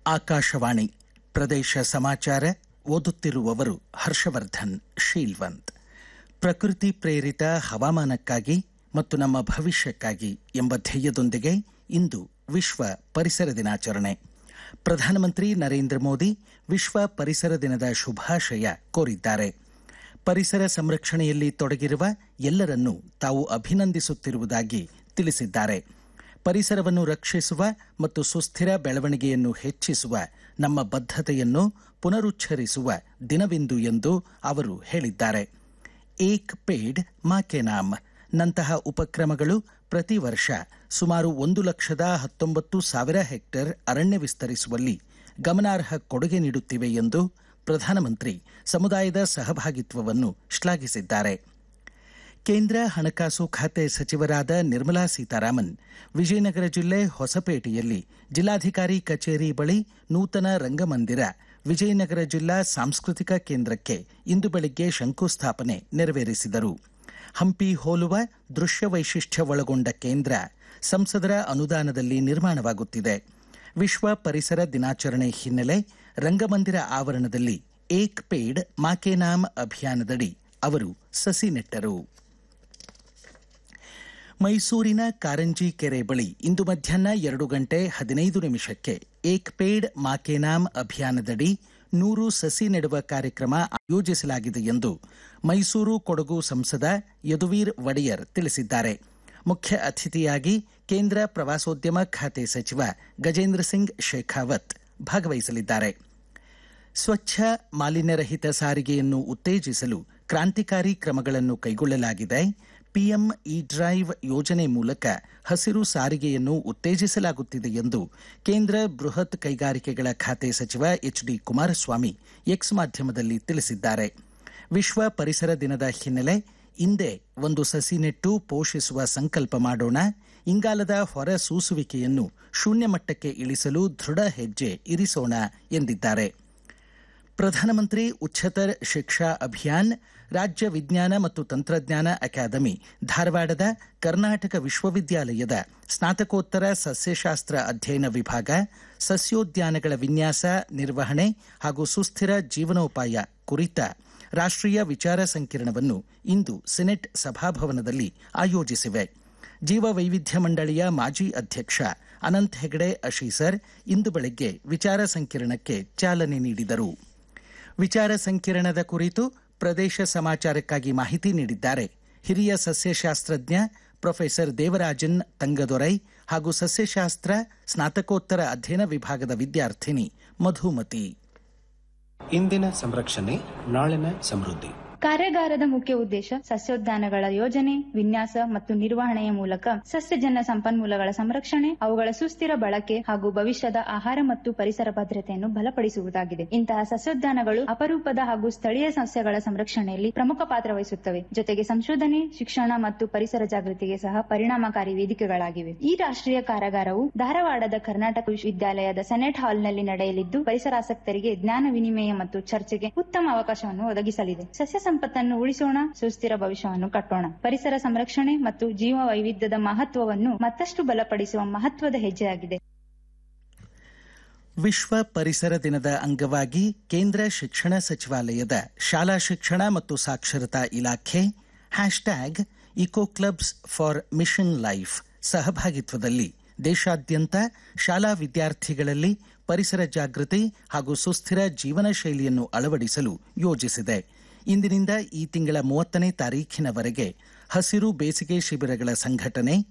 ಆಕಾಶವಾಣಿ ಪ್ರದೇಶ ಸಮಾಚಾರ ಓದುತ್ತಿರುವವರು ಹರ್ಷವರ್ಧನ್ ಶೀಲ್ವಂತ್ ಪ್ರಕೃತಿ ಪ್ರೇರಿತ ಹವಾಮಾನಕ್ಕಾಗಿ ಮತ್ತು ನಮ್ಮ ಭವಿಷ್ಯಕ್ಕಾಗಿ ಎಂಬ ಧ್ಯೇಯದೊಂದಿಗೆ ಇಂದು ವಿಶ್ವ ಪರಿಸರ ದಿನಾಚರಣೆ ಪ್ರಧಾನಮಂತ್ರಿ ನರೇಂದ್ರ ಮೋದಿ ವಿಶ್ವ ಪರಿಸರ ದಿನದ ಶುಭಾಶಯ ಕೋರಿದ್ದಾರೆ ಪರಿಸರ ಸಂರಕ್ಷಣೆಯಲ್ಲಿ ತೊಡಗಿರುವ ಎಲ್ಲರನ್ನೂ ತಾವು ಅಭಿನಂದಿಸುತ್ತಿರುವುದಾಗಿ ತಿಳಿಸಿದ್ದಾರೆ ಪರಿಸರವನ್ನು ರಕ್ಷಿಸುವ ಮತ್ತು ಸುಸ್ಥಿರ ಬೆಳವಣಿಗೆಯನ್ನು ಹೆಚ್ಚಿಸುವ ನಮ್ಮ ಬದ್ಧತೆಯನ್ನು ಪುನರುಚ್ಚರಿಸುವ ದಿನವಿಂದು ಎಂದು ಅವರು ಹೇಳಿದ್ದಾರೆ ಏಕ್ ಪೇಡ್ ಮಾ ಕೆ ನಾಮ್ ನಂತಹ ಉಪಕ್ರಮಗಳು ಪ್ರತಿ ವರ್ಷ ಸುಮಾರು ಒಂದು ಲಕ್ಷದ ಹತ್ತೊಂಬತ್ತು ಸಾವಿರ ಹೆಕ್ಟೇರ್ ಅರಣ್ಯ ವಿಸ್ತರಿಸುವಲ್ಲಿ ಗಮನಾರ್ಹ ಕೊಡುಗೆ ನೀಡುತ್ತಿವೆ ಎಂದು ಪ್ರಧಾನಮಂತ್ರಿ ಸಮುದಾಯದ ಸಹಭಾಗಿತ್ವವನ್ನು ಶ್ಲಾಘಿಸಿದ್ದಾರೆ ಕೇಂದ್ರ ಹಣಕಾಸು ಖಾತೆ ಸಚಿವರಾದ ನಿರ್ಮಲಾ ಸೀತಾರಾಮನ್ ವಿಜಯನಗರ ಜಿಲ್ಲೆ ಹೊಸಪೇಟೆಯಲ್ಲಿ ಜಿಲ್ಲಾಧಿಕಾರಿ ಕಚೇರಿ ಬಳಿ ನೂತನ ರಂಗಮಂದಿರ ವಿಜಯನಗರ ಜಿಲ್ಲಾ ಸಾಂಸ್ಕೃತಿಕ ಕೇಂದ್ರಕ್ಕೆ ಇಂದು ಬೆಳಿಗ್ಗೆ ಶಂಕುಸ್ಥಾಪನೆ ನೆರವೇರಿಸಿದರು ಹಂಪಿ ಹೋಲುವ ದೃಶ್ಯ ವೈಶಿಷ್ಟ್ಯ ಒಳಗೊಂಡ ಕೇಂದ್ರ ಸಂಸದರ ಅನುದಾನದಲ್ಲಿ ನಿರ್ಮಾಣವಾಗುತ್ತಿದೆ ವಿಶ್ವ ಪರಿಸರ ದಿನಾಚರಣೆ ಹಿನ್ನೆಲೆ ರಂಗಮಂದಿರ ಆವರಣದಲ್ಲಿ ಏಕ್ ಪೇಡ್ ಮಾಕೆ ನಾಮ್ ಅಭಿಯಾನದಡಿ ಅವರು ಸಸಿ ನೆಟ್ಟರು ಮೈಸೂರಿನ ಕಾರಂಜಿ ಕೆರೆ ಬಳಿ ಇಂದು ಮಧ್ಯಾಹ್ನ ಎರಡು ಗಂಟೆ ಹದಿನೈದು ನಿಮಿಷಕ್ಕೆ ಏಕ್ ಪೇಡ್ ಮಾಕೆ ನಾಮ್ ಅಭಿಯಾನದಡಿ ನೂರು ಸಸಿ ನೆಡುವ ಕಾರ್ಯಕ್ರಮ ಆಯೋಜಿಸಲಾಗಿದೆ ಎಂದು ಮೈಸೂರು ಕೊಡಗು ಸಂಸದ ಯದುವೀರ್ ಒಡೆಯರ್ ತಿಳಿಸಿದ್ದಾರೆ ಮುಖ್ಯ ಅತಿಥಿಯಾಗಿ ಕೇಂದ್ರ ಪ್ರವಾಸೋದ್ಯಮ ಖಾತೆ ಸಚಿವ ಗಜೇಂದ್ರ ಸಿಂಗ್ ಶೇಖಾವತ್ ಭಾಗವಹಿಸಲಿದ್ದಾರೆ ಸ್ವಚ್ಛ ಮಾಲಿನ್ಯರಹಿತ ಸಾರಿಗೆಯನ್ನು ಉತ್ತೇಜಿಸಲು ಕ್ರಾಂತಿಕಾರಿ ಕ್ರಮಗಳನ್ನು ಕೈಗೊಳ್ಳಲಾಗಿದೆ ಪಿಎಂ ಇ ಡ್ರೈವ್ ಯೋಜನೆ ಮೂಲಕ ಹಸಿರು ಸಾರಿಗೆಯನ್ನು ಉತ್ತೇಜಿಸಲಾಗುತ್ತಿದೆ ಎಂದು ಕೇಂದ್ರ ಬೃಹತ್ ಕೈಗಾರಿಕೆಗಳ ಖಾತೆ ಸಚಿವ ಎಚ್ ಡಿ ಕುಮಾರಸ್ವಾಮಿ ಎಕ್ಸ್ ಮಾಧ್ಯಮದಲ್ಲಿ ತಿಳಿಸಿದ್ದಾರೆ ವಿಶ್ವ ಪರಿಸರ ದಿನದ ಹಿನ್ನೆಲೆ ಇಂದೇ ಒಂದು ಸಸಿ ನೆಟ್ಟು ಪೋಷಿಸುವ ಸಂಕಲ್ಪ ಮಾಡೋಣ ಇಂಗಾಲದ ಹೊರ ಸೂಸುವಿಕೆಯನ್ನು ಶೂನ್ಯ ಮಟ್ಟಕ್ಕೆ ಇಳಿಸಲು ದೃಢ ಹೆಜ್ಜೆ ಇರಿಸೋಣ ಎಂದಿದ್ದಾರೆ ಪ್ರಧಾನಮಂತ್ರಿ ಉಚ್ಚತರ್ ಶಿಕ್ಷಾ ಅಭಿಯಾನ್ ರಾಜ್ಯ ವಿಜ್ಞಾನ ಮತ್ತು ತಂತ್ರಜ್ಞಾನ ಅಕಾಡೆಮಿ ಧಾರವಾಡದ ಕರ್ನಾಟಕ ವಿಶ್ವವಿದ್ಯಾಲಯದ ಸ್ನಾತಕೋತ್ತರ ಸಸ್ಯಶಾಸ್ತ್ರ ಅಧ್ಯಯನ ವಿಭಾಗ ಸಸ್ಯೋದ್ಯಾನಗಳ ವಿನ್ಯಾಸ ನಿರ್ವಹಣೆ ಹಾಗೂ ಸುಸ್ಥಿರ ಜೀವನೋಪಾಯ ಕುರಿತ ರಾಷ್ಟ್ರೀಯ ವಿಚಾರ ಸಂಕಿರಣವನ್ನು ಇಂದು ಸೆನೆಟ್ ಸಭಾಭವನದಲ್ಲಿ ಆಯೋಜಿಸಿವೆ ಜೀವ ವೈವಿಧ್ಯ ಮಂಡಳಿಯ ಮಾಜಿ ಅಧ್ಯಕ್ಷ ಅನಂತ್ ಹೆಗಡೆ ಅಶೀಸರ್ ಇಂದು ಬೆಳಗ್ಗೆ ವಿಚಾರ ಸಂಕಿರಣಕ್ಕೆ ಚಾಲನೆ ನೀಡಿದರು ವಿಚಾರ ಸಂಕಿರಣದ ಕುರಿತು ಪ್ರದೇಶ ಸಮಾಚಾರಕ್ಕಾಗಿ ಮಾಹಿತಿ ನೀಡಿದ್ದಾರೆ ಹಿರಿಯ ಸಸ್ಯಶಾಸ್ತ್ರಜ್ಞ ಪ್ರೊಫೆಸರ್ ದೇವರಾಜನ್ ತಂಗದೊರೈ ಹಾಗೂ ಸಸ್ಯಶಾಸ್ತ್ರ ಸ್ನಾತಕೋತ್ತರ ಅಧ್ಯಯನ ವಿಭಾಗದ ವಿದ್ಯಾರ್ಥಿನಿ ಮಧುಮತಿ ಇಂದಿನ ಸಂರಕ್ಷಣೆ ನಾಳಿನ ಸಮೃದ್ಧಿ ಕಾರ್ಯಾಗಾರದ ಮುಖ್ಯ ಉದ್ದೇಶ ಸಸ್ಯೋದ್ಯಾನಗಳ ಯೋಜನೆ ವಿನ್ಯಾಸ ಮತ್ತು ನಿರ್ವಹಣೆಯ ಮೂಲಕ ಸಸ್ಯಜನ್ಯ ಸಂಪನ್ಮೂಲಗಳ ಸಂರಕ್ಷಣೆ ಅವುಗಳ ಸುಸ್ಥಿರ ಬಳಕೆ ಹಾಗೂ ಭವಿಷ್ಯದ ಆಹಾರ ಮತ್ತು ಪರಿಸರ ಭದ್ರತೆಯನ್ನು ಬಲಪಡಿಸುವುದಾಗಿದೆ ಇಂತಹ ಸಸ್ಯೋದ್ಯಾನಗಳು ಅಪರೂಪದ ಹಾಗೂ ಸ್ಥಳೀಯ ಸಸ್ಯಗಳ ಸಂರಕ್ಷಣೆಯಲ್ಲಿ ಪ್ರಮುಖ ಪಾತ್ರ ವಹಿಸುತ್ತವೆ ಜೊತೆಗೆ ಸಂಶೋಧನೆ ಶಿಕ್ಷಣ ಮತ್ತು ಪರಿಸರ ಜಾಗೃತಿಗೆ ಸಹ ಪರಿಣಾಮಕಾರಿ ವೇದಿಕೆಗಳಾಗಿವೆ ಈ ರಾಷ್ಟ್ರೀಯ ಕಾರ್ಯಾಗಾರವು ಧಾರವಾಡದ ಕರ್ನಾಟಕ ವಿಶ್ವವಿದ್ಯಾಲಯದ ಸೆನೆಟ್ ಹಾಲ್ನಲ್ಲಿ ನಡೆಯಲಿದ್ದು ಪರಿಸರಾಸಕ್ತರಿಗೆ ಜ್ಞಾನ ವಿನಿಮಯ ಮತ್ತು ಚರ್ಚೆಗೆ ಉತ್ತಮ ಅವಕಾಶವನ್ನು ಒದಗಿಸಲಿದೆ ಸಸ್ಯ ಸಂಪತ್ತನ್ನು ಉಳಿಸೋಣ ಸುಸ್ಥಿರ ಭವಿಷ್ಯವನ್ನು ಕಟ್ಟೋಣ ಪರಿಸರ ಸಂರಕ್ಷಣೆ ಮತ್ತು ಜೀವ ವೈವಿಧ್ಯದ ಮಹತ್ವವನ್ನು ಮತ್ತಷ್ಟು ಬಲಪಡಿಸುವ ಮಹತ್ವದ ಹೆಜ್ಜೆಯಾಗಿದೆ ವಿಶ್ವ ಪರಿಸರ ದಿನದ ಅಂಗವಾಗಿ ಕೇಂದ್ರ ಶಿಕ್ಷಣ ಸಚಿವಾಲಯದ ಶಾಲಾ ಶಿಕ್ಷಣ ಮತ್ತು ಸಾಕ್ಷರತಾ ಇಲಾಖೆ hashtag eco clubs for mission life ಸಹಭಾಗಿತ್ವದಲ್ಲಿ ದೇಶಾದ್ಯಂತ ಶಾಲಾ ವಿದ್ಯಾರ್ಥಿಗಳಲ್ಲಿ ಪರಿಸರ ಜಾಗೃತಿ ಹಾಗೂ ಸುಸ್ಥಿರ ಜೀವನ ಶೈಲಿಯನ್ನು ಅಳವಡಿಸಲು ಯೋಜಿಸಿದೆ ಇಂದಿನಿಂದ ಈ ತಿಂಗಳ ಮೂವತ್ತನೇ ತಾರೀಖಿನವರೆಗೆ ಹಸಿರು ಬೇಸಿಗೆ ಶಿಬಿರಗಳ ಸಂಘಟನೆ